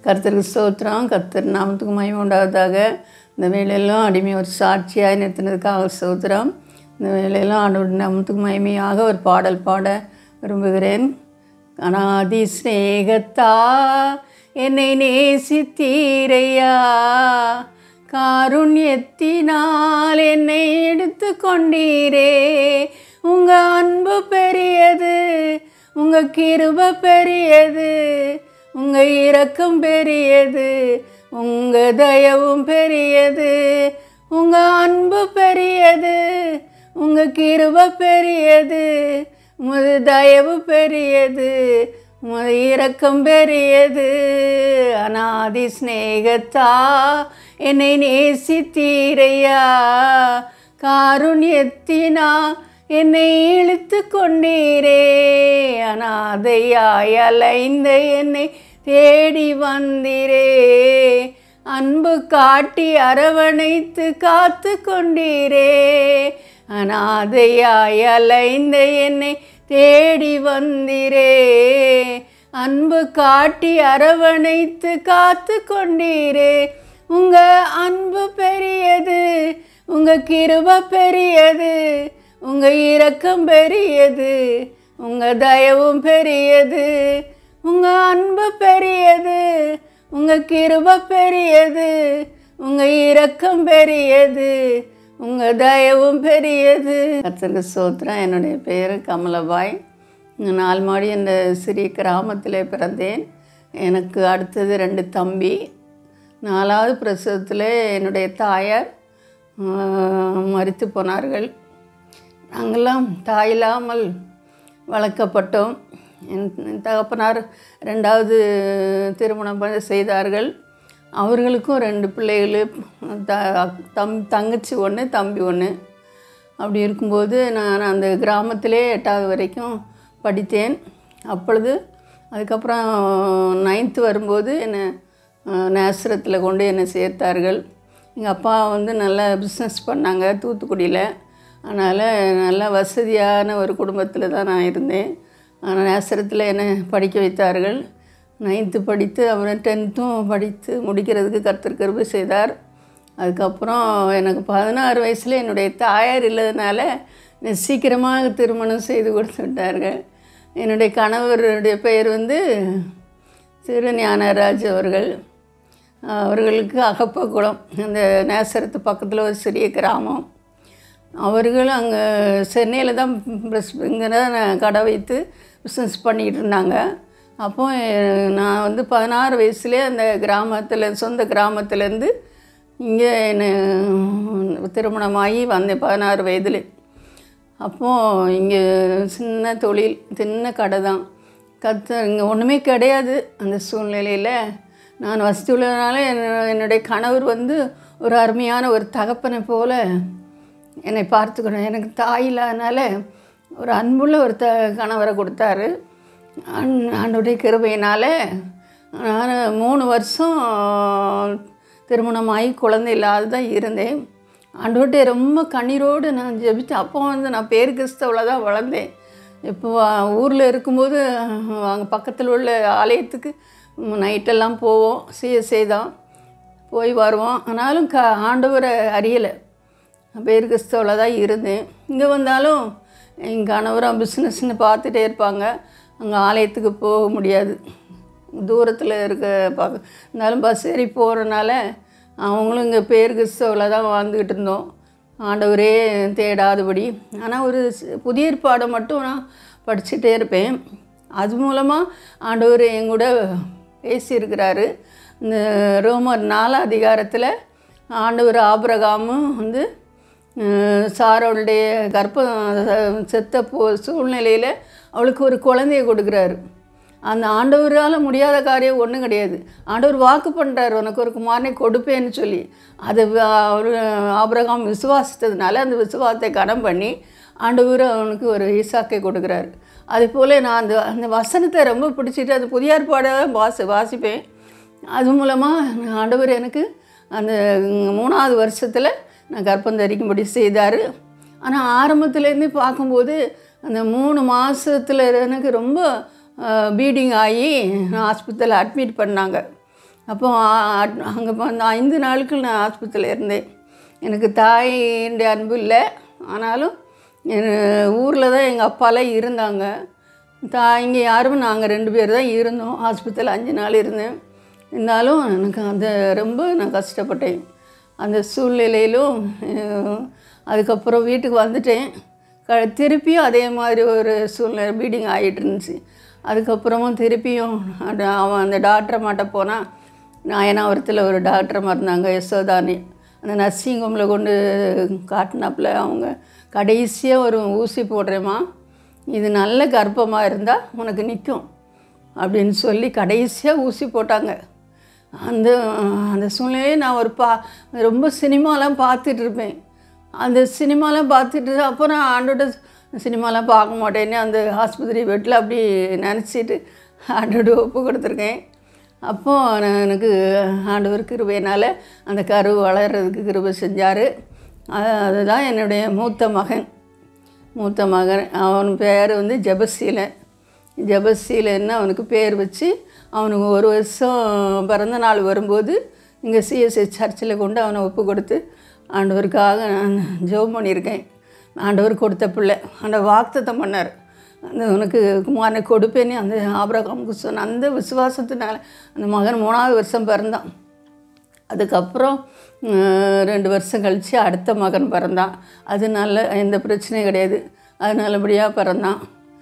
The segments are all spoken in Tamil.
கர்த்தருக்கு ஸ்தோத்திரம் கர்த்தர் நாமத்துக்கு மயம் உண்டாவதாக இந்த வேலையெல்லாம் அடிமை ஒரு சாட்சியாக நிறுத்தினதுக்காக ஸ்தோத்திரம் இந்த வேலையெல்லாம் ஆண்டோட நாமத்துக்கு மகிமையாக ஒரு பாடல் பாட விரும்புகிறேன் அனாதி சிநேகத்தா என்னை நேசித்தீரையா காருண்யத்தினால் என்னை எடுத்து கொண்டீரே உங்க அன்பு பெரியது உங்க கிருப பெரியது உங்க இரக்கம் பெரியது உங்க தயவும் பெரியது உங்க அன்பு பெரியது உங்க கிருப பெரியது உமது தயவு பெரியது உமது இரக்கம் பெரியது அநாதி சிநேகத்தா என்னை நேசித்தீரையா காருண்யத்தினா என்னை இழுத்து கொண்டீரே அனாதையாய் அலைந்த என்னை தேடி வந்தீரே அன்பு காட்டி அரவணைத்து காத்து கொண்டீரே அனாதையாய் அலைந்த என்னை தேடி வந்தீரே அன்பு காட்டி அரவணைத்து காத்து கொண்டீரே உங்க அன்பு பெரியது உங்க கிருப பெரியது உங்க இரக்கம் பெரியது உங்க தயவும் பெரியது உங்க அன்பு பெரியது உங்க கிருப பெரியது உங்க இரக்கம் பெரியது உங்க தயவும் பெரியது கர்த்தருக்கு சோத்திரம் என்னுடைய பேர் கமலபாய் நாலு மாடி இந்த சிறிய கிராமத்தில் பிறந்தேன் எனக்கு அடுத்தது ரெண்டு தம்பி நாலாவது பிரசவத்தில் என்னுடைய தாயார் மறித்து போனார்கள் நாங்கள்லாம் தாயில்லாமல் வளர்க்கப்பட்டோம் என் தகப்பனார் ரெண்டாவது திருமணம் பண்ண செய்தார்கள் அவர்களுக்கும் ரெண்டு பிள்ளைகள் த தம் தங்கச்சி ஒன்று தம்பி ஒன்று அப்படி இருக்கும்போது நான் அந்த கிராமத்திலே எட்டாவது வரைக்கும் படித்தேன் அப்பொழுது அதுக்கப்புறம் நைன்த்து வரும்போது என்னை நேசரத்தில் கொண்டு என்னை சேர்த்தார்கள் எங்கள் அப்பா வந்து நல்லா பிஸ்னஸ் பண்ணாங்க தூத்துக்குடியில் அதனால் நல்ல வசதியான ஒரு குடும்பத்தில் தான் நான் இருந்தேன் ஆனால் நேசரத்தில் என்னை படிக்க வைத்தார்கள் நைன்த்து படித்து அப்புறம் டென்த்தும் படித்து முடிக்கிறதுக்கு கர்த்தர் கருவு செய்தார் அதுக்கப்புறம் எனக்கு பதினாறு வயசில் என்னுடைய தாயார் இல்லாதனால என்னை சீக்கிரமாக திருமணம் செய்து கொடுத்து விட்டார்கள் என்னுடைய கணவருடைய பெயர் வந்து திரு ஞானராஜ் அவர்கள் அவர்களுக்கு அகப்பக்குளம் அந்த நேசரத்து பக்கத்தில் ஒரு சிறிய கிராமம் அவர்கள் அங்கே சென்னையில் தான் ப்ரெஸ் இங்கே தான் கடை வைத்து பிஸ்னஸ் பண்ணிக்கிட்டு இருந்தாங்க அப்போ நான் வந்து பதினாறு வயசுலேயே அந்த கிராமத்தில் சொந்த கிராமத்துலேருந்து இங்கே என்னை திருமணமாகி வந்தேன் பதினாறு வயதில் அப்போது இங்கே சின்ன தொழில் சின்ன கடை தான் கற்று இங்கே ஒன்றுமே கிடையாது அந்த சூழ்நிலையில் நான் வசதி உள்ளதுனால என்னுடைய கணவர் வந்து ஒரு அருமையான ஒரு தகப்பனை போல் என்னை பார்த்துக்கணும் எனக்கு தாய் இல்லாதனால ஒரு அன்புள்ள ஒரு த கணவரை கொடுத்தாரு ஆண்டுடைய கிருபையினால் நான் மூணு வருஷம் திருமணமாகி குழந்தை இல்லாத தான் இருந்தேன் ஆண்டோட்டே ரொம்ப கண்ணீரோடு நான் ஜெபித்தேன் அப்போ வந்து நான் பேர் கிறிஸ்தவில் தான் வளர்ந்தேன் இப்போ ஊரில் இருக்கும்போது அங்கே பக்கத்தில் உள்ள ஆலயத்துக்கு நைட்டெல்லாம் போவோம் சிஎஸ்ஐ தான் போய் வருவோம் ஆனாலும் க ஆண்டவரை அறியலை பேர் கிறிஸ்தவில் தான் இருந்தேன் இங்கே வந்தாலும் எங்கள் கணவரும் பிஸ்னஸ்ன்னு பார்த்துட்டே இருப்பாங்க அங்கே ஆலயத்துக்கு போக முடியாது தூரத்தில் இருக்க பார்க்க இருந்தாலும் பஸ் ஏறி போகிறனால அவங்களும் இங்கே பேர் கிறிஸ்தவில் தான் வாழ்ந்துக்கிட்டு இருந்தோம் ஆண்டவரே தேடாதபடி ஆனால் ஒரு புதிய ஏற்பாடை மட்டும் நான் படிச்சுட்டே இருப்பேன் அது மூலமாக ஆண்டவர் எங்கூட பேசியிருக்கிறாரு இந்த ரோமர் நாலு அதிகாரத்தில் ஆண்டவர் ஆபிரகாமும் வந்து சாரோளுடைய கர்ப்பம் செத்த போ சூழ்நிலையில் அவளுக்கு ஒரு குழந்தைய கொடுக்குறாரு அந்த ஆண்டவரால் முடியாத காரியம் ஒன்றும் கிடையாது ஆண்டவர் வாக்கு பண்ணுறாரு உனக்கு ஒரு குமாரனை கொடுப்பேன்னு சொல்லி அது அவர் ஆபிரகாம் விசுவாசித்ததுனால அந்த விசுவாசத்தை கடன் பண்ணி ஆண்டவர் அவனுக்கு ஒரு ஈசாக்கை கொடுக்குறாரு அது போல் நான் அந்த அந்த வசனத்தை ரொம்ப பிடிச்சிட்டு அது புதிய ஏற்பாடாக வாசி வாசிப்பேன் அது மூலமாக ஆண்டவர் எனக்கு அந்த மூணாவது வருஷத்தில் நான் கர்ப்பம் தரிக்கும்படி செய்தார் ஆனால் ஆரம்பத்துலேருந்து பார்க்கும்போது அந்த மூணு மாதத்தில் எனக்கு ரொம்ப பீடிங் ஆகி ஆஸ்பத்திரியில் அட்மிட் பண்ணாங்க அப்போ அங்கே அந்த ஐந்து நாட்கள் நான் ஆஸ்பத்திரியில் இருந்தேன் எனக்கு தாயிൻ്റെ அன்பு இல்லை ஆனாலும் ஊரில் தான் எங்கள் அப்பாலாம் இருந்தாங்க தாய் இங்கே யாரும் நாங்கள் ரெண்டு பேர் தான் இருந்தோம் ஆஸ்பத்திரியில் அஞ்சு நாள் இருந்தேன் இருந்தாலும் எனக்கு அந்த ரொம்ப நான் கஷ்டப்பட்டேன் அந்த சூழ்நிலையிலும் அஹ், அதுக்கப்புறம் வீட்டுக்கு வந்துட்டேன் க திருப்பியும் அதே மாதிரி ஒரு சூழ்நிலை பீடிங் ஆகிட்டு இருந்துச்சு அதுக்கப்புறமும் திருப்பியும் அந்த அவன் அந்த டாக்டர் மாட்ட போனால் நாயனாவரத்தில் ஒரு டாக்டர் இருந்தாங்க யசோதானி அந்த நர்சிங் ஹோமில் கொண்டு காட்டினாப்புல அவங்க கடைசியாக ஒரு ஊசி போடுறேம்மா இது நல்ல கர்ப்பமாக இருந்தால் உனக்கு நிற்கும் அப்படின்னு சொல்லி கடைசியாக ஊசி போட்டாங்க அந்த அந்த சூழ்நிலையை நான் ஒரு பா ரொம்ப சினிமாலாம் பார்த்துட்டு இருப்பேன் அந்த சினிமாலாம் பார்த்துட்டு அப்போ நான் ஆண்டோட சினிமாலாம் பார்க்க மாட்டேன்னு அந்த ஆஸ்பத்திரி பெட்டில் அப்படி நினச்சிட்டு ஆண்டோட ஒப்பு கொடுத்துருக்கேன் அப்போது நான் எனக்கு ஆண்டவர் கிருபையினால் அந்த கரு வளர்கிறதுக்கு கிருபை செஞ்சார் அதுதான் என்னுடைய மூத்த மகன் மூத்த மகன் அவன் பேர் வந்து ஜெபசீலன் ஜெபசீலன்னு அவனுக்கு பேர் வச்சு அவனுக்கு ஒரு வருஷம் பிறந்த நாள் வரும்போது இங்கே சிஎஸ்ஐ சர்ச்சில் கொண்டு அவனை ஒப்பு கொடுத்து ஆண்டவருக்காக நான் ஜெபம் பண்ணியிருக்கேன் ஆண்டவர் கொடுத்த பிள்ளை அந்த வாக்குத்தத்தம் பண்ணார் அந்த உனக்கு குமாரனை கொடுப்பேன்னு அந்த ஆபரகாமுக்கு சொன்ன அந்த விசுவாசத்தினால அந்த மகன் மூணாவது வருஷம் பிறந்தான் அதுக்கப்புறம் அஹ், ரெண்டு வருஷம் கழித்து அடுத்த மகன் பிறந்தான் அது நல்ல எந்த பிரச்சனையும் கிடையாது அது நல்லபடியாக பிறந்தான்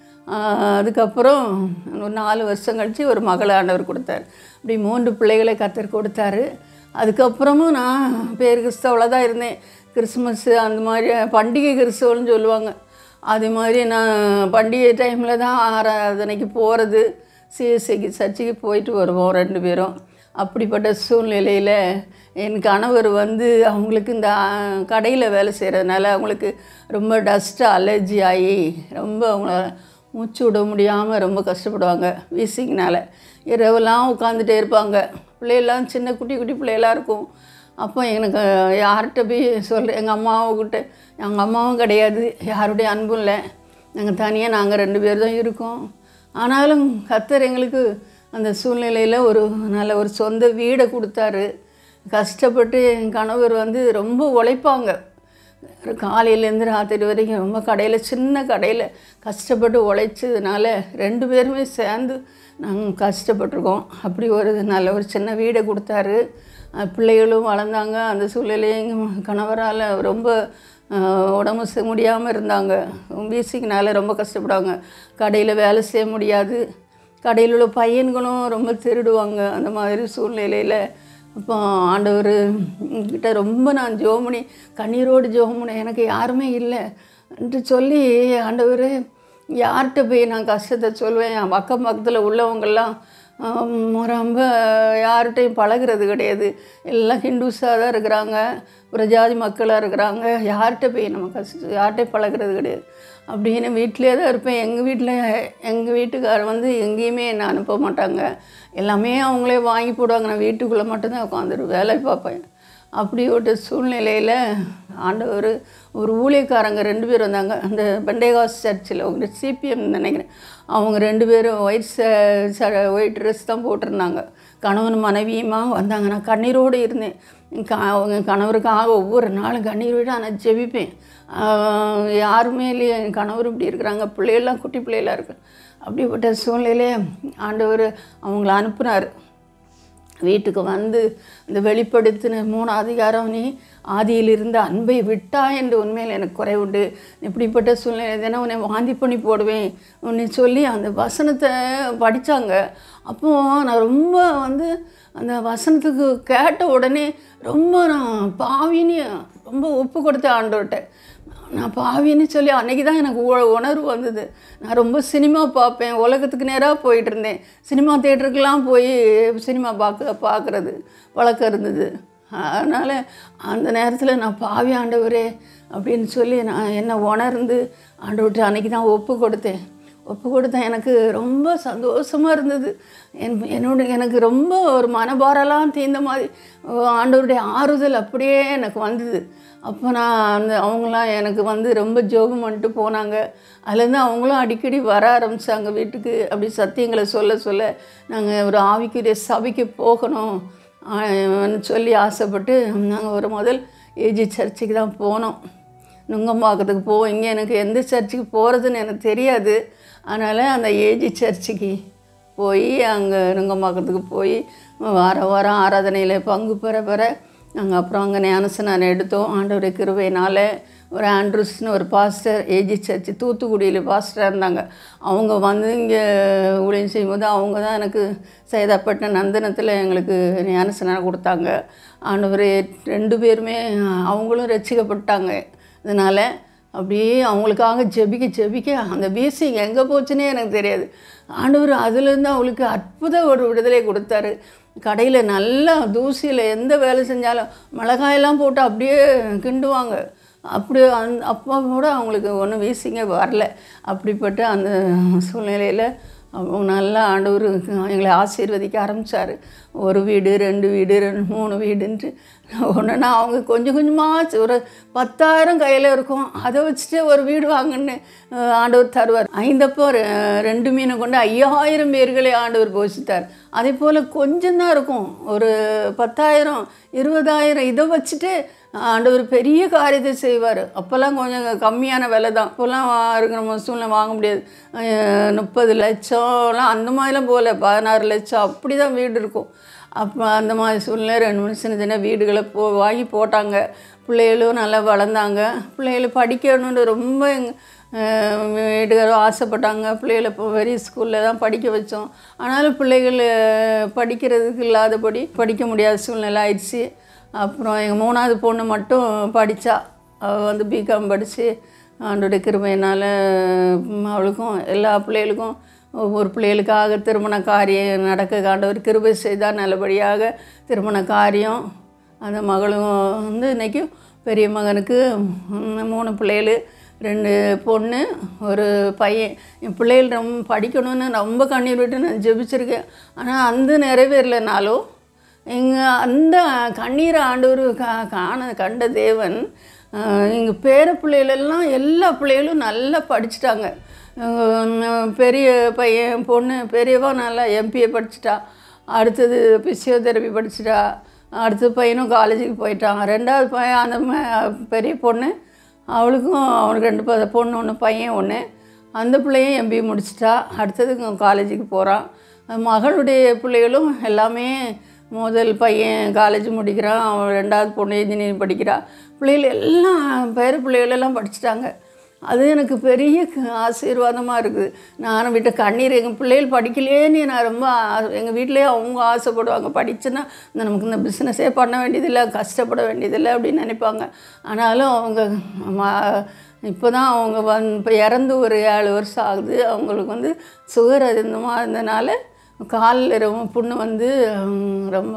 அஹ், அதுக்கப்புறம் ஒரு நாலு வருஷம் கழித்து ஒரு மகளை ஆண்டவர் கொடுத்தார் இப்படி மூன்று பிள்ளைகளை கத்தர் கொடுத்தாரு அதுக்கப்புறமும் நான் பேர் கிறிஸ்தவள தான் இருந்தேன் கிறிஸ்மஸ் அந்த மாதிரி பண்டிகை கிறிஸ்தவல்னு சொல்லுவாங்க அது மாதிரி நான் பண்டிகை டைமில் தான் ஆராதனைக்கு போகிறது சிஎஸ்ஐக்கு சர்ச்சுக்கு போயிட்டு வருவோம் ரெண்டு பேரும் அப்படிப்பட்ட சூழ்நிலையில் என் கணவர் வந்து அவங்களுக்கு இந்த கடையில் வேலை செய்கிறதுனால அவங்களுக்கு ரொம்ப டஸ்ட்டு அலர்ஜி ஆகி ரொம்ப அவங்கள மூச்சு விட முடியாமல் ரொம்ப கஷ்டப்படுவாங்க வீசிங்கனால இரவெல்லாம் உட்காந்துட்டே இருப்பாங்க பிள்ளையெல்லாம் சின்ன குட்டி குட்டி பிள்ளையெல்லாம் இருக்கும் அப்போ எனக்கு யார்கிட்ட போய் சொல்கிறேன் எங்கள் அம்மாவுக்கிட்ட எங்கள் அம்மாவும் கிடையாது யாருடைய அன்பும் இல்லை நாங்கள் தனியாக நாங்கள் ரெண்டு பேர் தான் இருக்கோம் ஆனாலும் கத்தர் எங்களுக்கு அந்த சூழ்நிலையில் ஒரு நல்ல ஒரு சொந்த வீடை கொடுத்தாரு கஷ்டப்பட்டு என் கணவர் வந்து ரொம்ப உழைப்பாங்க காலையிலேருந்து ராத்திரி வரைக்கும் ரொம்ப கடையில் சின்ன கடையில் கஷ்டப்பட்டு உழைச்சதுனால ரெண்டு பேருமே சேர்ந்து நாங்கள் கஷ்டப்பட்டிருக்கோம் அப்படி ஒரு நல்ல ஒரு சின்ன வீடை கொடுத்தாரு அஹ் பிள்ளைகளும் வளர்ந்தாங்க அந்த சூழ்நிலையும் எங்கள் கணவரால் ரொம்ப அஹ், உடம்பு ச- முடியாமல் இருந்தாங்க வீசிங்கனால ரொம்ப கஷ்டப்படுவாங்க கடையில் வேலை செய்ய முடியாது கடையில் உள்ள பையன்களும் ரொம்ப திருடுவாங்க அந்த மாதிரி சூழ்நிலையில் அப்போ ஆண்டவர் கிட்ட ரொம்ப நான் ஜோமணி கண்ணீரோடு ஜோமணி எனக்கு யாருமே இல்லை என்று சொல்லி ஆண்டவர் யார்கிட்ட போய் நான் கஷ்டத்தை சொல்வேன் என் அக்கம் பக்கத்தில் உள்ளவங்கெல்லாம் ஆம், ரொம்ப யார்கிட்டையும் பழகுறது கிடையாது எல்லாம் ஹிந்துஸாக தான் இருக்கிறாங்க பிரஜாதி மக்களாக இருக்கிறாங்க யார்கிட்ட போய் நம்ம கஷ்டம் யார்கிட்டையும் பழகுறது கிடையாது அப்படின்னு வீட்டிலே தான் இருப்பேன் எங்கள் வீட்டில் எங்கள் வீட்டுக்காரர் வந்து எங்கேயுமே என்னை அனுப்ப மாட்டாங்க எல்லாமே அவங்களே வாங்கி போடுவாங்க நான் வீட்டுக்குள்ளே மட்டும்தான் உட்காந்துரு வேலை பார்ப்பேன் அப்படி ஒரு சூழ்நிலையில் ஆண்டவர் ஒரு ஊழியக்காரங்க ரெண்டு பேர் வந்தாங்க அந்த பெண்டேகாஸ் சர்ச்சில் அவங்க சிபிஎம் நினைக்கிறேன் அவங்க ரெண்டு பேரும் ஒயிட் ஒயிட் ட்ரெஸ் தான் போட்டிருந்தாங்க கணவன் மனைவியுமா வந்தாங்க நான் கண்ணீரோடு இருந்தேன் க அவங்க கணவருக்காக ஒவ்வொரு நாளும் கண்ணீரோடு நான் ஜெபிப்பேன் ஆஹ் யாருமே இல்லையே என் கணவர் இப்படி இருக்கிறாங்க பிள்ளைகள்லாம் குட்டி பிள்ளைகளாக இருக்கு அப்படிப்பட்ட சூழ்நிலையிலே ஆண்டவர் அவங்கள அனுப்புனார் வீட்டுக்கு வந்து இந்த வெளிப்படுத்தின மூணு அதிகாரம் நீ ஆதியில் இருந்த அன்பை விட்டா என்று உண்மையில் எனக்கு குறைவுண்டு இப்படிப்பட்ட சூழ்நிலை தினம் உன்னை வாந்தி பண்ணி போடுவேன் உன்னை சொல்லி அந்த வசனத்தை படித்தாங்க அப்போது நான் ரொம்ப வந்து அந்த வசனத்துக்கு கேட்ட உடனே ரொம்ப நான் பாவின்னு ரொம்ப ஒப்பு கொடுத்தேன் ஆண்டவர்கிட்ட நான் பாவின்னு சொல்லி அன்றைக்கி தான் எனக்கு உ- உணர்வு வந்தது நான் ரொம்ப சினிமா பார்ப்பேன் உலகத்துக்கு நேராக போயிட்டு இருந்தேன் சினிமா தேட்டருக்கெல்லாம் போய் சினிமா பார்க்க பார்க்குறது பழக்கம் இருந்தது அதனால் அந்த நேரத்தில் நான் பாவி ஆண்டவரே அப்படின்னு சொல்லி நான் என்ன உணர்ந்து ஆண்டவர்கிட்ட அன்றைக்கி தான் ஒப்பு கொடுத்தேன் ஒப்பு கொடுத்தேன் எனக்கு ரொம்ப சந்தோஷமாக இருந்தது என் என்னோட எனக்கு ரொம்ப ஒரு மனபாரெல்லாம் தீர்ந்த மாதிரி ஆண்டவருடைய ஆறுதல் அப்படியே எனக்கு வந்தது அப்போ நான் அந்த அவங்களாம் எனக்கு வந்து ரொம்ப ஜோகம் பண்ணிட்டு போனாங்க அதுலேருந்து அவங்களும் அடிக்கடி வர ஆரம்பித்தாங்க வீட்டுக்கு அப்படி சத்தியங்களை சொல்ல சொல்ல நாங்கள் ஒரு ஆவிக்குரிய சபைக்கு போகணும் ஆஹ் சொல்லி ஆசைப்பட்டு நாங்கள் ஒரு முதல் ஏஜி சர்ச்சுக்கு தான் போனோம் நுங்கம்பாக்கத்துக்கு போவோம் இங்கே எனக்கு எந்த சர்ச்சுக்கு போகிறதுன்னு எனக்கு தெரியாது அதனால் அந்த ஏஜி சர்ச்சுக்கு போய் அங்கே நுங்கம்பாக்கத்துக்கு போய் வார வாரம் ஆராதனையில் பங்கு பெற பெற நாங்கள் அப்புறம் அங்கே ஞானசனான் எடுத்தோம் ஆண்டவர் கிருபையினால் ஒரு ஆண்ட்ரூஸ்னு ஒரு பாஸ்டர் ஏஜி சர்ச்சு தூத்துக்குடியில் பாஸ்டராக இருந்தாங்க அவங்க வந்து இங்கே ஊழியம் செய்யும்போது அவங்க தான் எனக்கு சேதாப்பட்ட நந்தனத்தில் எங்களுக்கு ஞானசனான கொடுத்தாங்க ஆண்டவர் ரெண்டு பேருமே அவங்களும் ரசிக்கப்பட்டாங்க இதனால் அப்படியே அவங்களுக்காக ஜெபிக்க ஜெபிக்க அந்த வீசிங் எங்கே போச்சுன்னே எனக்கு தெரியாது ஆண்டவர் அதுலேருந்து அவங்களுக்கு அற்புத ஒரு விடுதலை கொடுத்தாரு கடையில் நல்லா தூசியில் எந்த வேலை செஞ்சாலும் மிளகாயெல்லாம் போட்டு அப்படியே கிண்டுவாங்க அப்படி அந் அப்போ கூட அவங்களுக்கு ஒன்றும் வீசிங்க வரல அப்படிப்பட்ட அந்த சூழ்நிலையில் அவங்க நல்லா ஆண்டவர் எங்களை ஆசீர்வதிக்க ஆரம்பித்தார் ஒரு வீடு ரெண்டு வீடு ரெண்டு மூணு வீடுன்ட்டு ஒன்றுனா அவங்க கொஞ்சம் கொஞ்சமாக ஒரு பத்தாயிரம் கையில் இருக்கும் அதை வச்சுட்டு ஒரு வீடு வாங்கன்னு அஹ், ஆண்டவர் தருவார் ஐந்தப்போ ரெ- ரெண்டு மீனை கொண்டு ஐயாயிரம் பேர்களை ஆண்டவர் போஷித்தார் அதே போல் கொஞ்சம் தான் இருக்கும் ஒரு பத்தாயிரம் இருபதாயிரம் இதை வச்சுட்டு ஆண்டவர் பெரிய காரியத்தை செய்வார் அப்போல்லாம் கொஞ்சம் கம்மியான விலை தான் இப்போல்லாம் இருக்கிற மசூலில் வாங்க முடியாது அஹ் முப்பது லட்சம்லாம் அந்த மாதிரிலாம் போகல பதினாறு லட்சம் அப்படி தான் வீடு இருக்கும் அப்போ அந்த மாதிரி சூழ்நிலை ரெண்டு மூணு சின்ன சின்ன வீடுகளை போ வாங்கி போட்டாங்க பிள்ளைகளும் நல்லா வளர்ந்தாங்க பிள்ளைகளை படிக்கணும்னு ரொம்ப எங்க வீட்டுக்காரரும் ஆசைப்பட்டாங்க பிள்ளைகளை இப்போ பெரிய ஸ்கூலில் தான் படிக்க வச்சோம் ஆனாலும் பிள்ளைகள் அஹ், படிக்கிறதுக்கு இல்லாதபடி படிக்க முடியாத சூழ்நிலை ஆயிடுச்சு அப்புறம் எங்கள் மூணாவது பொண்ணு மட்டும் படித்தா அவள் வந்து பிகாம் படித்து ஆண்டோட கிருபையினால் ம், அவளுக்கும் எல்லா பிள்ளைகளுக்கும் ஒவ்வொரு பிள்ளைகளுக்காக திருமண காரியம் நடக்க ஆண்டவர் கிருபை செய்தால் நல்லபடியாக திருமண காரியம் அந்த மகளும் வந்து இன்றைக்கும் பெரிய மகனுக்கு ம், மூணு பிள்ளைகள் ரெண்டு பொண்ணு ஒரு பையன் என் பிள்ளைகள் ரொம்ப படிக்கணும்னு ரொம்ப கண்ணீர் விட்டு நான் ஜெபிச்சிருக்கேன் ஆனால் அந்த நிறைவேறலைனாலும் எங்கள் அந்த கண்ணீரை ஆண்டவர் கா காண கண்ட தேவன் எங்கள் பேர பிள்ளைகளெல்லாம் எல்லா பிள்ளைகளும் நல்லா படிச்சிட்டாங்க அஹ் பெரிய பையன் பொண்ணு பெரியவா நல்லா எம்பிஏ படிச்சிட்டா அடுத்தது பிசியோதெரபி படிச்சிட்டா அடுத்த பையனும் காலேஜுக்கு போயிட்டான் ரெண்டாவது பையன் அந்த ம- பெரிய பொண்ணு அவளுக்கும் அவனுக்கு ரெண்டு ப- பொண்ணு ஒன்று பையன் ஒன்று அந்த பிள்ளையும் எம்பிஏ முடிச்சிட்டா அடுத்தது காலேஜுக்கு போகிறான் மகளுடைய பிள்ளைகளும் எல்லாமே முதல் பையன் காலேஜ் முடிக்கிறான் அவன் ரெண்டாவது பொண்ணு இன்ஜினியரிங் படிக்கிறா பிள்ளைகள் எல்லாம் பேர பிள்ளைகள் எல்லாம் படிச்சிட்டாங்க அது எனக்கு பெரிய க- ஆசீர்வாதமாக இருக்குது நானும் விட்ட கண்ணீர் எங்கள் பிள்ளைகள் படிக்கலையேன்னு நான் ரொம்ப எங்கள் வீட்டிலேயே அவங்க ஆசைப்படுவாங்க படிச்சுன்னா இந்த நமக்கு இந்த பிஸ்னஸே பண்ண வேண்டியதில்லை கஷ்டப்பட வேண்டியதில்லை அப்படின்னு நினைப்பாங்க ஆனாலும் அவங்க இப்போ தான் அவங்க வந் இப்போ இறந்து ஒரு ஏழு வருஷம் ஆகுது அவங்களுக்கு வந்து சுகர் அதிகமாக இருந்தனால காலில் ரொம்ப புண்ணு வந்து ஹம், ரொம்ப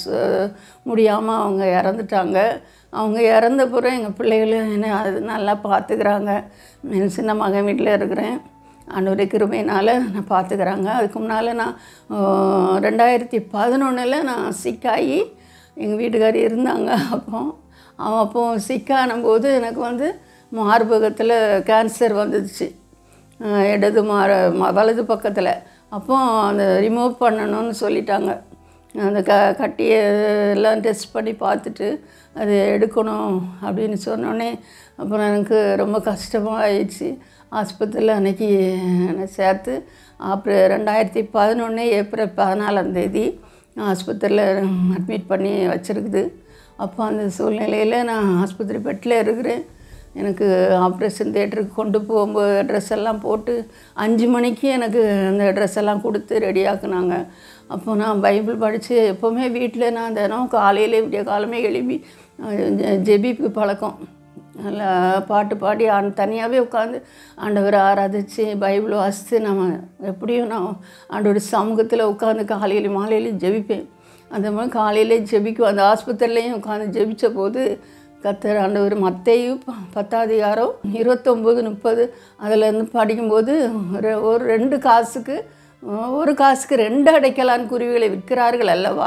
முடியாமல் அவங்க இறந்துட்டாங்க அவங்க இறந்த பிறகு எங்கள் பிள்ளைகளும் என்ன அது நல்லா பார்த்துக்கிறாங்க என் சின்ன மகன் வீட்டில் இருக்கிறேன் ஆண்டவருடைய கிருபையினால் நான் பார்த்துக்கிறாங்க அதுக்கு முன்னால் நான் ஆஹ், ரெண்டாயிரத்தி பதினொன்றில் நான் சிக்காகி எங்கள் வீட்டுக்காரி இருந்தாங்க அப்போ அவன் அப்போ சிக்கான போது எனக்கு வந்து மார்பகத்தில் கேன்சர் வந்துடுச்சு அஹ் இடது மாற ம- வலது பக்கத்தில் அப்போ அந்த ரிமூவ் பண்ணணும்னு சொல்லிட்டாங்க அந்த க கட்டியை எல்லாம் டெஸ்ட் பண்ணி பார்த்துட்டு அது எடுக்கணும் அப்படின்னு சொன்னோடனே அப்புறம் எனக்கு ரொம்ப கஷ்டமாக ஆயிடுச்சு ஆஸ்பத்திரியில் அன்னைக்கு என்னை சேர்த்து அப்புறம் ரெண்டாயிரத்தி பதினொன்று ஏப்ரல் பதினாலாம் தேதி ஆஸ்பத்திரியில் அட்மிட் பண்ணி வச்சுருக்குது அப்போ அந்த சூழ்நிலையில் நான் ஆஸ்பத்திரி பெட்டில் இருக்கிறேன் எனக்கு ஆப்ரேஷன் தேட்டருக்கு கொண்டு போகும்போது ட்ரெஸ் எல்லாம் போட்டு அஞ்சு மணிக்கு எனக்கு அந்த ட்ரெஸ் எல்லாம் கொடுத்து ரெடி ஆக்குனாங்க அப்போ நான் பைபிள் படித்து எப்போவுமே வீட்டில் நான் தினம் காலையிலே விடிய காலமே எழுப்பி அஹ், ஜெ- ஜெபிப்பு பழக்கம் நல்லா பாட்டு பாடி ஆண் தனியாகவே உட்காந்து ஆண்டவரை ஆராதிச்சு பைபிள் வாசித்து நம்ம எப்படியும் நான் ஆண்டோட சமூகத்தில் உட்காந்து காலையில மாலையிலையும் ஜெபிப்பேன் அந்த மாதிரி காலையிலே ஜெபிக்கும் அந்த ஆஸ்பத்திரிலையும் உட்காந்து ஜெபிச்ச போது கத்தர் ஆண்டவர் மத்தையும் பத்தாதிகாரம் இருபத்தொம்போது முப்பது அதிலேருந்து படிக்கும்போது ஒரு ஒரு ரெண்டு காசுக்கு ஒரு காசுக்கு ரெண்டு அடைக்கலான் குருவிகளை விற்கிறார்கள் அல்லவா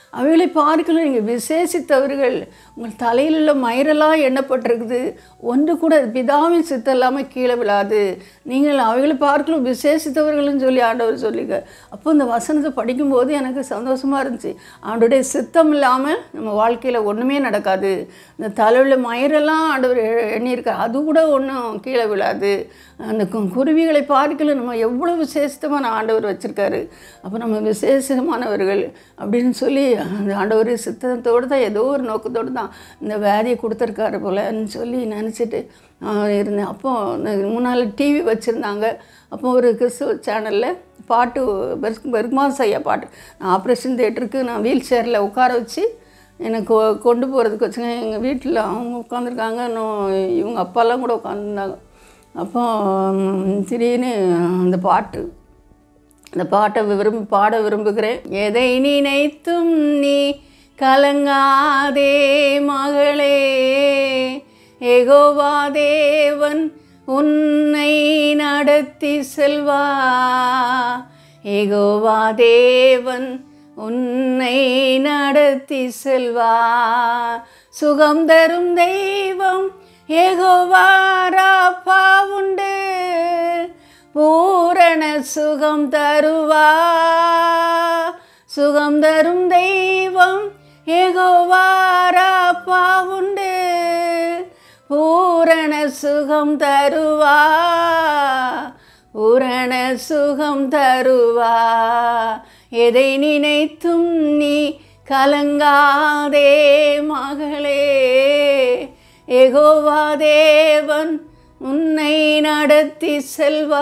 அவைகளை பார்க்கல நீங்கள் விசேஷித்தவர்கள் உங்கள் தலையில் உள்ள மயிரெல்லாம் எண்ணப்பட்டிருக்குது ஒன்று கூட பிதாவின் சித்தம் இல்லாமல் கீழே விழாது நீங்கள் அவைகளை பார்க்கலும் விசேஷித்தவர்கள்னு சொல்லி ஆண்டவர் சொல்லிக்க அப்போ இந்த வசனத்தை படிக்கும்போது எனக்கு சந்தோஷமாக இருந்துச்சு ஆண்டோடைய சித்தம் இல்லாமல் நம்ம வாழ்க்கையில் ஒன்றுமே நடக்காது இந்த தலையில் மயிரெல்லாம் ஆண்டவர் எ- எண்ணியிருக்கார் அது கூட ஒன்றும் கீழே விழாது அந்த கு- குருவிகளை பார்க்கல நம்ம எவ்வளோ விசேஷமான ஆண்டவர் வச்சுருக்காரு அப்போ நம்ம விசேஷமானவர்கள் அப்படின்னு சொல்லி அந்த ஆண்டவர் சித்தத்தோடு தான் ஏதோ ஒரு நோக்கத்தோடு தான் இந்த வியாதியை கொடுத்துருக்காரு போலன்னு சொல்லி நினச்சிட்டு இருந்தேன் அப்போ இந்த முன்னால் டிவி வச்சுருந்தாங்க அப்போ ஒரு கிறிஸ்துவ சேனலில் பாட்டு பெருக் பெருமாஸ் ஐயா பாட்டு நான் ஆப்ரேஷன் தேட்டருக்கு நான் வீல் சேரில் உட்கார வச்சு எனக்கு கொ- கொண்டு போகிறதுக்கு வச்சுங்க எங்கள் வீட்டில் அவங்க உட்காந்துருக்காங்க இன்னும் இவங்க அப்பாலாம் கூட உட்காந்துருந்தாங்க அப்போ ம், திடீர்னு அந்த பாட்டு அந்த பாட்டை விரும்பி பாட விரும்புகிறேன் எதை நினைத்தும் நீ கலங்காதே மகளே ஏகோவா தேவன் உன்னை நடத்தி செல்வா ஏகோவா தேவன் உன்னை நடத்தி செல்வா சுகம் தரும் தெய்வம் ஏகோவாராப்பா உண்டு பூரண சுகம் தருவா சுகம் தரும் தெய்வம் ஏகோவாராப்பா உண்டு பூரண சுகம் தருவா பூரண சுகம் தருவா எதை நினைத்தும் நீ கலங்காதே மகளே எகோவா தேவன் உன்னை நடத்தி செல்வா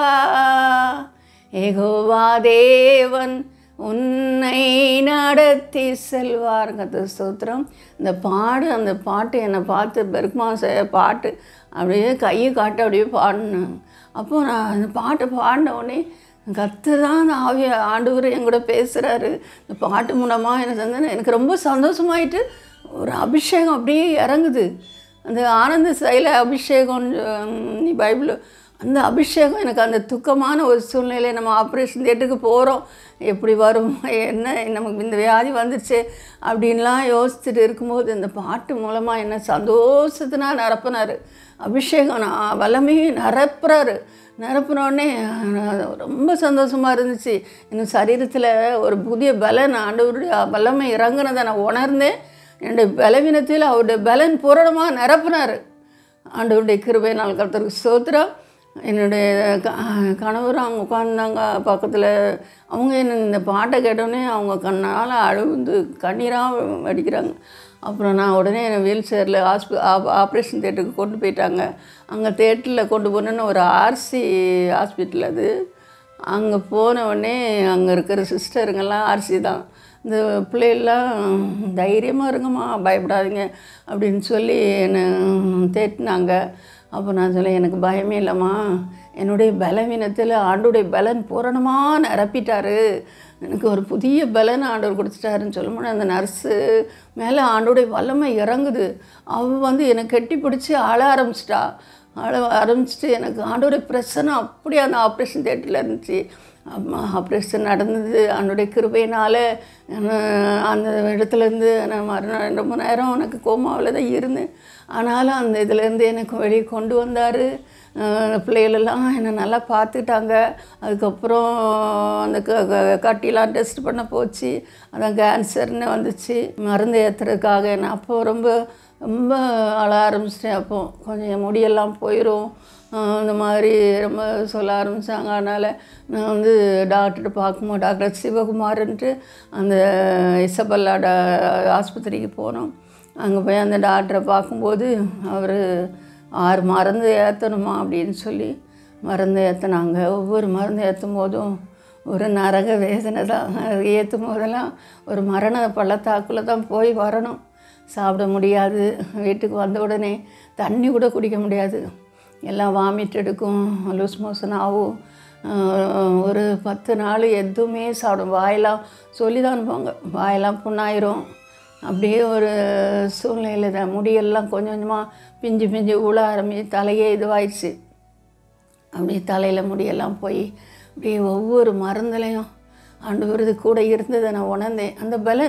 எகோவா தேவன் உன்னை நடத்தி செல்வாருங்கிறது ஸ்தோத்திரம் இந்த பாடு அந்த பாட்டு என்னை பார்த்து பெருமாச பாட்டு அப்படியே கையை காட்டு அப்படியே பாடினேன் அப்போ நான் அந்த பாட்டை பாடின உடனே கத்து தான் அந்த ஆவிய ஆண்டவர் என் கூட பேசுகிறாரு இந்த பாட்டு மூலமாக எனக்கு வந்து எனக்கு ரொம்ப சந்தோஷமாயிட்டு ஒரு அபிஷேகம் அப்படியே இறங்குது அந்த ஆனந்த சைல அபிஷேகம் நீ பைபிள் அந்த அபிஷேகம் எனக்கு அந்த துக்கமான ஒரு சூழ்நிலை நம்ம ஆப்ரேஷன் தேட்டருக்கு போகிறோம் எப்படி வரும் என்ன நமக்கு இந்த வியாதி வந்துருச்சு அப்படின்லாம் யோசிச்சுட்டு இருக்கும்போது இந்த பாட்டு மூலமாக என்ன சந்தோஷத்தினா நிரப்பினார் அபிஷேகம் நான் வல்லமையும் நிரப்புறாரு நிரப்புனோடனே ரொம்ப சந்தோஷமாக இருந்துச்சு இன்னும் சரீரத்தில் ஒரு புதிய பலன் ஆண்டவருடைய வல்லமை இறங்குனதை நான் உணர்ந்தேன் என்னுடைய பலவீனத்தில் அவருடைய பலன் பூரணமாக நிரப்புனார் ஆண்டவருடைய கிருபை நாள் கருத்தருக்கு சோத்திரம் என்னுடைய க கணவர் அவங்க உட்காந்தாங்க பக்கத்தில் அவங்க என்ன இந்த பாட்டை கேட்டோடனே அவங்க கண்ணால் அழுந்து கண்ணீராக வடிக்கிறாங்க அப்புறம் நான் உடனே என்னை வீல் சேரில் ஹாஸ்பி ஆப்ரேஷன் தேட்டருக்கு கொண்டு போயிட்டாங்க அங்கே தேட்டரில் கொண்டு போனோன்னு ஒரு ஆர்சி ஹாஸ்பிட்டல் அது அங்கே போன உடனே அங்கே இருக்கிற சிஸ்டருங்கெல்லாம் ஆர்சி தான் இந்த பிள்ளைகள்லாம் தைரியமாக இருங்கம்மா பயப்படாதீங்க அப்படின்னு சொல்லி என்னை தேட்டினாங்க அப்போ நான் சொல்லேன் எனக்கு பயமே இல்லைம்மா என்னுடைய பலவீனத்தில் ஆண்டுடைய பலன் பூரணமாக நிரப்பிட்டாரு எனக்கு ஒரு புதிய பலன் ஆண்டவர் கொடுத்துட்டாருன்னு சொல்லும்போது அந்த நர்ஸு மேலே ஆண்டோடைய வல்லமை இறங்குது அவ வந்து என்னை கெட்டி பிடிச்சி அழ ஆரம்பிச்சிட்டா அழ ஆரம்பிச்சிட்டு எனக்கு ஆண்டோடைய பிரச்சனை அப்படியே அந்த ஆப்ரேஷன் தேட்டரில் இருந்துச்சு ஆப்ரேஷன் நடந்தது அவனுடைய கிருபையினால் அந்த இடத்துலேருந்து நான் மறுநாள் ரொம்ப நேரம் எனக்கு கோமாவில் தான் இருந்தேன் ஆனாலும் அந்த இதுலேருந்து எனக்கு வெளியே கொண்டு வந்தார் பிள்ளைகளெல்லாம் என்னை நல்லா பார்த்துட்டாங்க அதுக்கப்புறம் அந்த க க- கட்டிலாம் டெஸ்ட் பண்ண போச்சு அதான் கேன்சர்னு வந்துச்சு மருந்து ஏற்றுறதுக்காக நான் அப்போ ரொம்ப ரொம்ப அழ ஆரம்பிச்சிட்டேன் அப்போ கொஞ்சம் என் முடியெல்லாம் போயிடும் ஆஹ் இந்த மாதிரி ரொம்ப சொல்ல ஆரம்பித்தாங்க அதனால் நான் வந்து டாக்டர்கிட்ட பார்க்கும்போது டாக்டர் சிவகுமார்ன்ட்டு அந்த இசபல்லா டா ஆஸ்பத்திரிக்கு போனோம் அங்கே போய் அந்த டாக்டரை பார்க்கும்போது அவர் ஆறு மருந்து ஏற்றணுமா அப்படின்னு சொல்லி மருந்து ஏற்றினாங்க ஒவ்வொரு மருந்து ஏற்றும் போதும் ஒரு நரக வேதனை தான் ஏற்றும் போதெல்லாம் ஒரு மரண பள்ளத்தாக்குள்ளே தான் போய் வரணும் சாப்பிட முடியாது வீட்டுக்கு வந்த உடனே தண்ணி கூட குடிக்க முடியாது எல்லாம் வாமிட் எடுக்கும் லூஸ் மோஷன் ஆகும் ஆஹ் ஒரு பத்து நாள் எதுவுமே சாப்பிடும் வாயெல்லாம் சொல்லி தான் அனுப்புவாங்க வாயெல்லாம் புண்ணாயிரும் அப்படியே ஒரு சூழ்நிலை தான் முடியெல்லாம் கொஞ்சம் கொஞ்சமாக பிஞ்சு பிஞ்சு உழ ஆரம்பி தலையே இதுவாயிடுச்சு அப்படியே தலையில் முடியெல்லாம் போய் அப்படியே ஒவ்வொரு மருந்துலையும் ஆண்டு விருது கூட இருந்ததை நான் உணர்ந்தேன் அந்த பலன்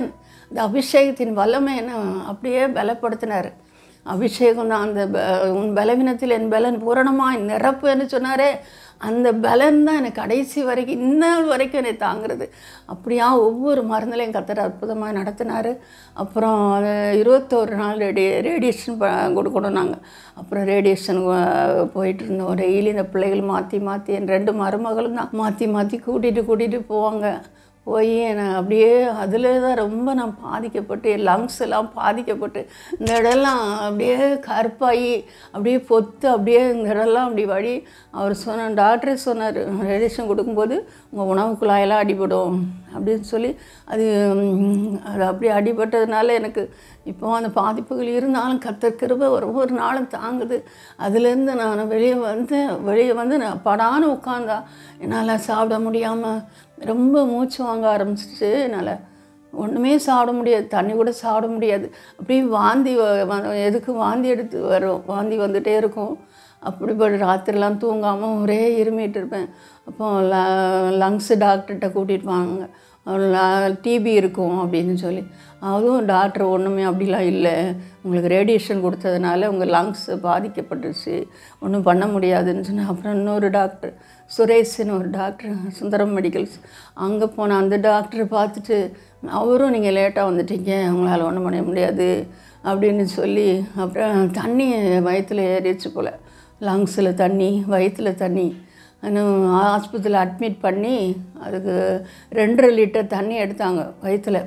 இந்த அபிஷேகத்தின் வல்லமை என்ன அப்படியே பலப்படுத்தினார் அபிஷேகம் தான் அந்த ப- உன் பலவீனத்தில் என் பலன் பூரணமாக நிரப்புன்னு சொன்னாரே அந்த பலன் தான் எனக்கு கடைசி வரைக்கும் இந்நாள் வரைக்கும் என்னை தாங்குறது அப்படியா ஒவ்வொரு மருந்துலையும் கத்தர் அற்புதமாக நடத்தினார் அப்புறம் அது இருபத்தோரு நாள் ரேடி ரேடியேஷன் ப கொடுக்கணும் நாங்கள் அப்புறம் ரேடியேஷன் போயிட்டு இருந்தோம் டெய்லி இந்த பிள்ளைகள் மாற்றி மாற்றி என் ரெண்டு மருமகளும் தான் மாற்றி மாற்றி கூட்டிகிட்டு கூட்டிகிட்டு போவாங்க போய் என்னை அப்படியே அதில் தான் ரொம்ப நான் பாதிக்கப்பட்டு என் லங்ஸ் எல்லாம் பாதிக்கப்பட்டு இந்த இடம்லாம் அப்படியே கருப்பாகி அப்படியே பொத்து அப்படியே இந்த இடம்லாம் அப்படி வழி அவர் சொன்ன டாக்டரே சொன்னார் ரேடியேஷன் கொடுக்கும்போது உங்கள் உணவு குழாயெல்லாம் அடிபடும் அப்படின்னு சொல்லி அது ம், அது அப்படி அடிபட்டதுனால எனக்கு இப்போ அந்த பாதிப்புகள் இருந்தாலும் கத்தர் கிருபை ஒரு ஒரு நாளும் தாங்குது அதுலேருந்து நான் வெளியே வந்து வெளியே வந்து நான் படான்னு உட்காந்தா என்னால் சாப்பிட முடியாமல் ரொம்ப மூச்சு வாங்க ஆரம்பிச்சிச்சு என்னால் ஒன்றுமே சாப்பிட முடியாது தண்ணி கூட சாப்பிட முடியாது அப்படியே வாந்தி வ- வ- எதுக்கு வாந்தி எடுத்து வரும் வாந்தி வந்துட்டே இருக்கும் அப்படிப்பட்ட ராத்திரிலாம் தூங்காமல் ஒரே இருமிட்டு இருப்பேன் அப்போ ல லங்ஸு டாக்டர்கிட்ட கூட்டிகிட்டு வாங்க டிபி இருக்கும் அப்படின்னு சொல்லி அதுவும் டாக்டர் ஒன்றுமே அப்படிலாம் இல்லை உங்களுக்கு ரேடியேஷன் கொடுத்ததுனால உங்கள் லங்ஸ் பாதிக்கப்பட்டுருச்சு ஒன்றும் பண்ண முடியாதுன்னு சொன்னேன் அப்புறம் இன்னொரு டாக்டர் சுரேஷ்னு ஒரு டாக்டர் சுந்தரம் மெடிக்கல்ஸ் அங்கே போன அந்த டாக்டரை பார்த்துட்டு அவரும் நீங்கள் லேட்டாக வந்துட்டீங்க உங்களால் ஒன்றும் பண்ண முடியாது அப்படின்னு சொல்லி அப்புறம் தண்ணி வயிற்றுல ஏறிடுச்சு போல் லங்ஸில் தண்ணி வயிற்றுல தண்ணி இன்னும் ஆஸ்பத்திரியில் அட்மிட் பண்ணி அதுக்கு ரெண்டரை லிட்டர் தண்ணி எடுத்தாங்க வயிற்றுல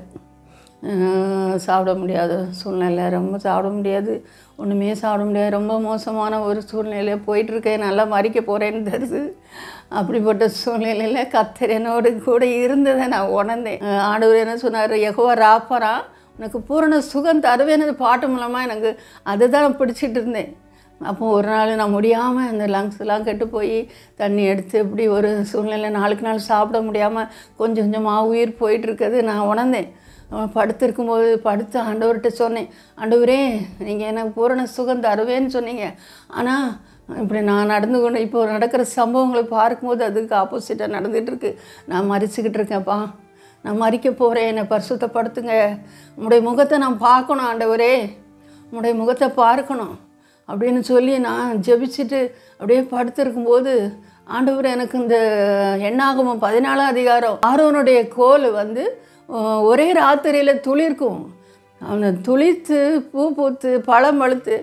சாப்பிட முடியாத சூழ்நிலை ரொம்ப சாப்பிட முடியாது ஒன்றுமே சாப்பிட முடியாது ரொம்ப மோசமான ஒரு சூழ்நிலையில் போயிட்டுருக்கேன் நல்லா மறிக்க போகிறேன்னு தெரியுது அப்படிப்பட்ட சூழ்நிலையில் கத்தர் என்னோடு கூட இருந்ததை நான் உணர்ந்தேன் அஹ் ஆண்டவர் என்ன சொன்னார் எகோவா ராப்பரா உனக்கு பூரண சுகம் தருவேன்னு பாட்டு மூலமாக எனக்கு அதுதான் நான் பிடிச்சிட்டு இருந்தேன் அப்போ ஒரு நாள் நான் முடியாமல் அந்த லங்ஸ்லாம் கெட்டு போய் தண்ணி எடுத்து இப்படி ஒரு சூழ்நிலை நாளுக்கு நாள் சாப்பிட முடியாமல் கொஞ்சம் கொஞ்சமாக உயிர் போயிட்டுருக்குது நான் உணர்ந்தேன் அவன் படுத்திருக்கும்போது படுத்து ஆண்டவர்கிட்ட சொன்னேன் ஆண்டவரே நீங்கள் எனக்கு பூரண சுகம் தருவேன்னு சொன்னீங்க ஆனால் இப்படி நான் நடந்து கொண்டு இப்போ நடக்கிற சம்பவங்களை பார்க்கும்போது அதுக்கு ஆப்போசிட்டாக நடந்துகிட்டு இருக்கு நான் மறிச்சுக்கிட்டு இருக்கேன்ப்பா நான் மறிக்க போகிறேன் என்னை பரிசுத்தப்படுத்துங்க உங்களுடைய முகத்தை நான் பார்க்கணும் ஆண்டவரே உங்களுடைய முகத்தை பார்க்கணும் அப்படின்னு சொல்லி நான் ஜெபிச்சுட்டு அப்படியே படுத்திருக்கும்போது ஆண்டவர் எனக்கு இந்த எண்ணாகமம் பதினாலாம் அதிகாரம் ஆரோனுடைய கோல் வந்து அஹ், ஒரே ராத்திரியில் துளிர்க்கும் அந்த துளிர்த்து பூ பூத்து பழம் பழுத்து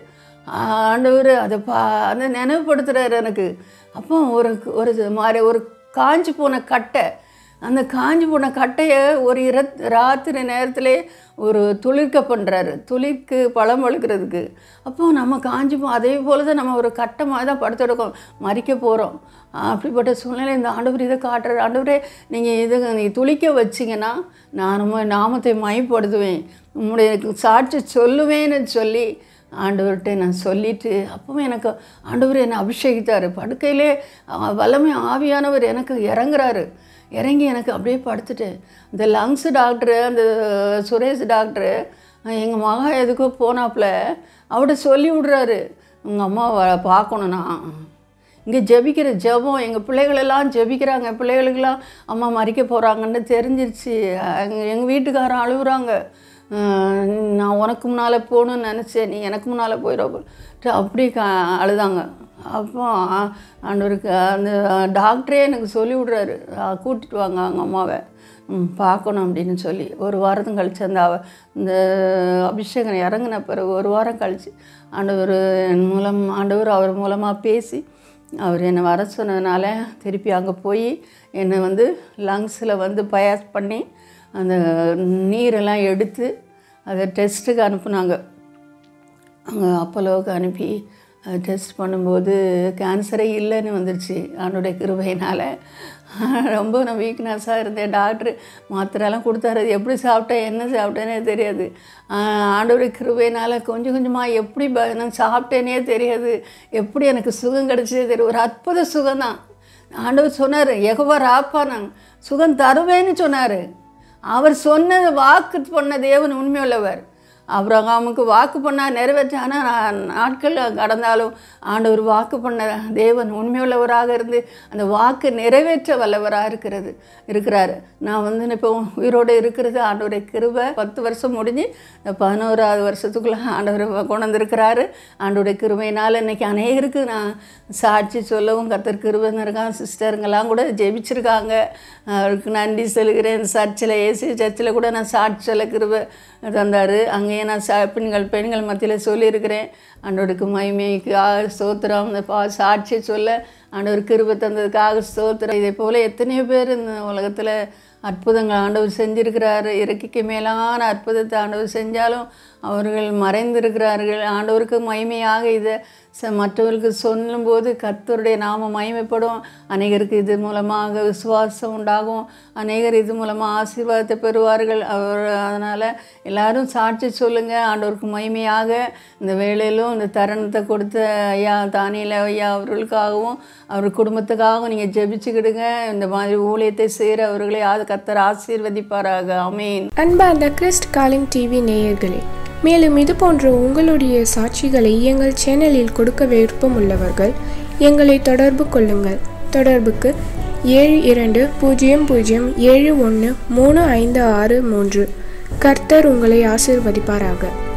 ஆண்டவர் அதை பா அதை நினைவுபடுத்துகிறாரு எனக்கு அப்போ ஒரு ஒரு மாதிரி ஒரு காஞ்சி போன கட்டை அந்த காஞ்சி போன கட்டையை ஒரு இர ராத்திரி நேரத்திலே ஒரு துளிர்க்க பண்ணுறாரு துளிர்க்கு பழம் வளர்க்குறதுக்கு அப்போ நம்ம காஞ்சி போ அதே போல் தான் நம்ம ஒரு கட்டை மாதிரி தான் படுத்துருக்கோம் மறிக்க போகிறோம் அப்படிப்பட்ட சூழ்நிலை இந்த ஆண்டவர் இதை காட்டுறாரு ஆண்டவரே நீங்கள் இதை நீ துளிக்க வச்சிங்கன்னா நான் உம்மை நாமத்தை மைப்படுத்துவேன் உம்முடைய சாட்சி சொல்லுவேன்னு சொல்லி ஆண்டவர்கிட்ட நான் சொல்லிட்டு அப்பவும் எனக்கு ஆண்டவர் என்னை அபிஷேகித்தார் படுக்கையிலே அஹ், வல்லமை ஆவியானவர் எனக்கு இறங்குறாரு இறங்கி எனக்கு அப்படியே படுத்துட்டு இந்த லங்ஸ் டாக்டரு அந்த சுரேஷ் டாக்டரு எங்கள் மகா எதுக்கோ போனாப்புல அவர்கிட்ட சொல்லி விட்றாரு உங்கள் அம்மா வ- பார்க்கணும்னா இங்கே ஜெபிக்கிற ஜெபம் எங்கள் பிள்ளைகளெல்லாம் ஜெபிக்கிறாங்க பிள்ளைகளுக்கெல்லாம் அம்மா மறிக்க போகிறாங்கன்னு தெரிஞ்சிருச்சு எங்கள் எங்கள் வீட்டுக்காரன் அழுகுறாங்க அஹ் நான் உனக்கு முன்னால் போகணும்னு நினச்சேன் நீ எனக்கு முன்னால் போயிடும் அப்படி க அழுதாங்க அப்போ ஆ- ஆண்டவருக்கு அந்த டாக்டரே எனக்கு சொல்லி விட்றாரு கூட்டிட்டு வாங்க அவங்க அம்மாவை ம், பார்க்கணும் அப்படின்னு சொல்லி ஒரு வாரம் கழிச்சு அந்த அவ- இந்த அபிஷேகம் இறங்கின பிறகு ஒரு வாரம் கழிச்சு ஆண்டவர் என் மூலம் ஆண்டவர் அவர் மூலமாக பேசி அவர் என்னை வர சொன்னதுனால திருப்பி அங்கே போய் என்னை வந்து லங்ஸில் வந்து பயாஸ் பண்ணி அந்த நீரெல்லாம் எடுத்து அதை டெஸ்ட்டுக்கு அனுப்புனாங்க அங்கே அப்போலோவுக்கு அனுப்பி டெஸ்ட் பண்ணும்போது கேன்சரே இல்லைன்னு வந்துருச்சு அவனுடைய கிருபையினால் ரொம்ப நான் வீக்னஸாக இருந்தேன் டாக்டர் மாத்திரைலாம் கொடுத்தாரு அது எப்படி சாப்பிட்டேன் என்ன சாப்பிட்டேனே தெரியாது ஆண்டோடைய கிருபையினால் கொஞ்சம் கொஞ்சமாக எப்படி ப- நான் சாப்பிட்டேனே தெரியாது எப்படி எனக்கு சுகம் கிடைச்சதே தெரியும் ஒரு அற்புத சுகம்தான் ஆண்டவர் சொன்னார் எகவா ராப்பா நான் சுகம் தருவேன்னு சொன்னார் அவர் சொன்னது வாக்கு பண்ண தேவன் உண்மையுள்ளவர் அப்ரஹாமுக்கு வாக்கு பண்ணா நிறைவேற்ற ஆனால் நாட்கள் கடந்தாலும் ஆண்டவர் வாக்கு பண்ண தேவன் உண்மையுள்ளவராக இருந்து அந்த வாக்கு நிறைவேற்ற வல்லவராக இருக்கிறது இருக்கிறாரு நான் வந்து இப்போ உயிரோடு இருக்கிறது ஆண்டவருடைய கிருபை பத்து வருஷம் முடிஞ்சு இந்த பதினோராவது வருஷத்துக்குள்ளே ஆண்டவர் கொண்டு வந்திருக்கிறாரு ஆண்டவருடைய கிருபையினால் இன்னைக்கு அநேகருக்கு நான் சாட்சி சொல்லவும் கத்தர் கிருபைன்னு இருக்கான் சிஸ்டருங்கெல்லாம் கூட ஜெபிச்சிருக்காங்க அவருக்கு நன்றி சொல்கிறேன் சர்ச்சில் ஏசி சர்ச்சில் கூட நான் சாட்சி சொல்ல கிருபை தந்தார் அங்கேயே நான் சா பெண்கள் பெண்கள் மத்தியில் சொல்லியிருக்கிறேன் ஆண்டவருக்கு மகிமைக்கு ஸ்தோத்திரம் இந்த பா சாட்சி சொல்ல ஆண்டவர் கிருபை தந்ததுக்காக ஸ்தோத்திரம் இதே போல் எத்தனையோ பேர் இந்த உலகத்தில் அற்புதங்கள் ஆண்டவர் செஞ்சிருக்கிறாரு இறக்கைக்கு மேலான அற்புதத்தை ஆண்டவர் செஞ்சாலும் அவர்கள் மறைந்திருக்கிறார்கள் ஆண்டவருக்கு மகிமையாக இதை ச மற்றவர்களுக்கு சொல்லும்போது கர்த்தருடைய நாம மகிமைப்படும் அநேகருக்கு இது மூலமாக விசுவாசம் உண்டாகும் அநேகர் இது மூலமாக ஆசீர்வாதத்தை பெறுவார்கள் அவர் அதனால் எல்லாரும் சாட்சி சொல்லுங்கள் ஆண்டவருக்கு மகிமையாக இந்த வேலையிலும் இந்த தருணத்தை கொடுத்த ஐயா தானியில ஐயா அவர்களுக்காகவும் அவர் குடும்பத்துக்காகவும் நீங்கள் ஜெபிச்சுக்கிடுங்க இந்த மாதிரி ஊழியத்தை செய்கிற அவர்களை ஆ கர்த்தர் ஆசீர்வதிப்பாராக அமீன் அன்பார்ந்த கிறிஸ்ட் காலிங் டிவி நேயர்களே மேலும் இது போன்ற உங்களுடைய சாட்சிகளை எங்கள் சேனலில் கொடுக்க விருப்பம் உள்ளவர்கள் எங்களை தொடர்பு கொள்ளுங்கள் தொடர்புக்கு ஏழு இரண்டு பூஜ்ஜியம் பூஜ்ஜியம் ஏழு ஒன்று மூணு ஐந்து ஆறு மூன்று கர்த்தர் உங்களை ஆசிர்வதிப்பாராக